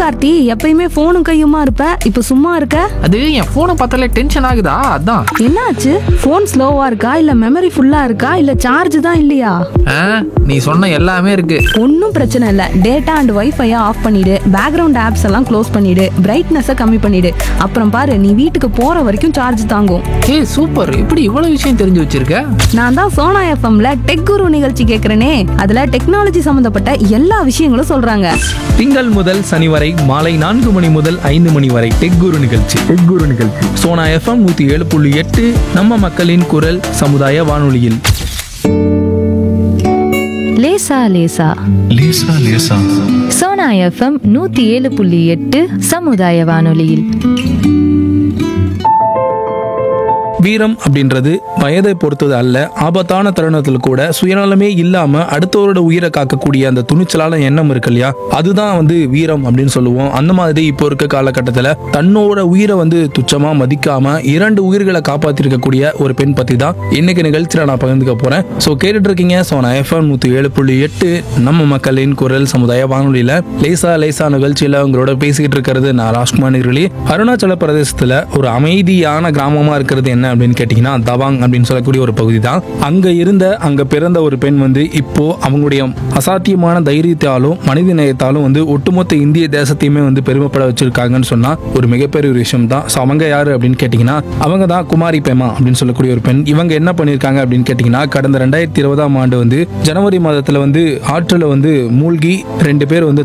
கார்த்தி எப்பயுமே போனும் கையுமா இருப்ப இப்ப சும்மா இருக்க அது என் போனை பார்த்தாலே டென்ஷன் ஆகுதா அதான் என்னாச்சு போன் ஸ்லோவா இருக்கா இல்ல மெமரி ஃபுல்லா இருக்கா இல்ல சார்ஜ் தான் இல்லையா ஆ, நீ சொன்ன எல்லாமே இருக்கு ஒன்றும் பிரச்சனை இல்லை டேட்டா அண்ட் வைஃபையை ஆஃப் பண்ணிடு பேக்ரவுண்ட் ஆப்ஸ் எல்லாம் க்ளோஸ் பண்ணிடு பிரைட்னஸை கம்மி பண்ணிடு அப்புறம் பாரு நீ வீட்டுக்கு போற வரைக்கும் சார்ஜ் தாங்கும் ஏய் சூப்பர் இப்படி இவ்வளவு விஷயம் தெரிஞ்சு வச்சிருக்க நான் தான் சோனா எஃப்எம்ல டெக் குரு நிகழ்ச்சி கேட்குறேனே அதுல டெக்னாலஜி சம்பந்தப்பட்ட எல்லா விஷயங்களும் சொல்றாங்க திங்கள் முதல் சனி வரை மாலை நான்கு மணி முதல் ஐந்து மணி வரை டெக் குரு நிகழ்ச்சி டெக் குரு நிகழ்ச்சி சோனா எஃப்எம் நூத்தி ஏழு புள்ளி எட்டு நம்ம மக்களின் குரல் சமுதாய வானொலியில் லேசா லேசா லேசா லேசா சோனா எஃப்எம் நூத்தி ஏழு புள்ளி எட்டு சமுதாய வானொலியில் வீரம் அப்படின்றது வயதை பொறுத்தது அல்ல ஆபத்தான தருணத்தில் கூட சுயநலமே இல்லாம அடுத்தவரோட உயிரை காக்கக்கூடிய அந்த துணிச்சலான எண்ணம் இருக்கு இல்லையா அதுதான் வந்து வீரம் அப்படின்னு சொல்லுவோம் அந்த மாதிரி இப்போ இருக்க காலகட்டத்தில் தன்னோட உயிரை வந்து துச்சமா மதிக்காம இரண்டு உயிர்களை காப்பாத்திருக்கக்கூடிய ஒரு பெண் பத்தி தான் இன்னைக்கு நிகழ்ச்சியில நான் பகிர்ந்துக்க போறேன் ஸோ கேட்டுட்டு இருக்கீங்க ஸோ நான் எஃப்எம் நூத்தி ஏழு புள்ளி எட்டு நம்ம மக்களின் குரல் சமுதாய வானொலியில லேசா லேசா நிகழ்ச்சியில உங்களோட பேசிக்கிட்டு இருக்கிறது நான் ராஜ்குமார் நிகழ்ச்சி அருணாச்சல பிரதேசத்துல ஒரு அமைதியான கிராமமா இருக்கிறது என்ன அப்படின்னு கேட்டீங்கன்னா தவாங் அப்படின்னு சொல்லக்கூடிய ஒரு பகுதி தான் அங்க இருந்த அங்க பிறந்த ஒரு பெண் வந்து இப்போ அவங்களுடைய அசாத்தியமான தைரியத்தாலும் மனித நேயத்தாலும் வந்து ஒட்டுமொத்த இந்திய தேசத்தையுமே வந்து பெருமைப்பட வச்சிருக்காங்கன்னு சொன்னா ஒரு மிகப்பெரிய ஒரு விஷயம் தான் ஸோ அவங்க யாரு அப்படின்னு கேட்டீங்கன்னா அவங்க தான் குமாரி பேமா அப்படின்னு சொல்லக்கூடிய ஒரு பெண் இவங்க என்ன பண்ணியிருக்காங்க அப்படின்னு கேட்டீங்கன்னா கடந்த ரெண்டாயிரத்தி இருபதாம் ஆண்டு வந்து ஜனவரி மாதத்துல வந்து ஆற்றுல வந்து மூழ்கி ரெண்டு பேர் வந்து